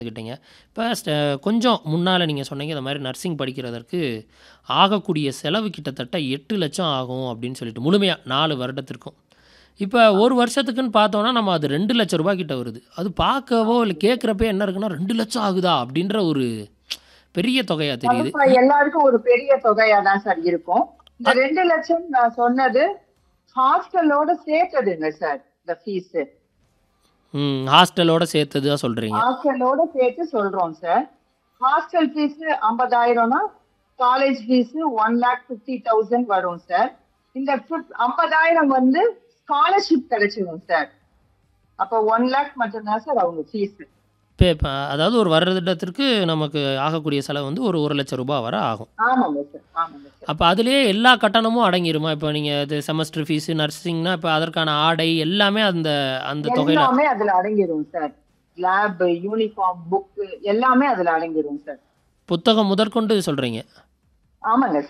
கிட்டீங்க. இப்ப ஸ்ட கொஞ்சம் முன்னால நீங்க சொன்னீங்க, இந்த மாரி நர்சிங் படிக்கிறதற்கு ஆகக்கூடிய செலவு கிட்டத்தட்ட 8,00,000 ஆகும் அப்படின்னு சொல்லிட்டு, முழுமையா 4 வருடத்திற்கும். இப்ப 1 வருஷத்துக்குன்னு பார்த்தோம்னா, நம்ம அது ரூ. 2,00,000 கிட்ட வருது. அது பார்க்கவோ, இல்ல கேட்கிறப்பயே என்ன இருக்குன்னா, 2,00,000 ஆகுதா? அப்படின்ற ஒரு பெரிய தொகையா தெரியுது. கண்டிப்பா எல்லாருக்கும் ஒரு பெரிய தொகையா தான் சார் இருக்கும். இந்த அ 2,00,000 நான் சொன்னது ஹாஸ்டலோட சேர்த்ததுங்க சார், இந்த ஃபீஸு. ம். ஹாஸ்டலோட சேர்த்தது தான் சொல்றீங்க. ஹாஸ்டலோட சேர்த்து சொல்றோம் சார். ஹாஸ்டல் ஃபீஸு 50,000னா, காலேஜ் ஃபீஸு 1,50,000 வரும் சார். இந்த ஃபிப் 50,000 வந்து ஸ்காலர்ஷிப் கிடைச்சிடும் சார். அப்போ 1,00,000 மட்டும் தான் சார் அவங்க ஃபீஸு. இப்ப இப்ப அதாவது ஒரு வருடத்திற்கு நமக்கு ஆகக்கூடிய செலவு வந்து ஒரு ரூ. 1,00,000 வர ஆகும். ஆமாங்க சார். ஆமாங்க சார். அப்ப அதிலேயே எல்லா கட்டணமும் அடங்கிருமா? இப்ப நீங்க இது செமஸ்டர் ஃபீஸு, நர்சிங்னா இப்ப அதற்கான ஆடை எல்லாமே அந்த அந்த தொகையில எல்லாமே அதுல அடங்கிரும் சார். லேப், யூனிஃபார்ம், புக்கு எல்லாமே அதுல அடங்கிரும் சார். புத்தகம் முதற்கொண்டு சொல்றீங்க. ஆமாங்க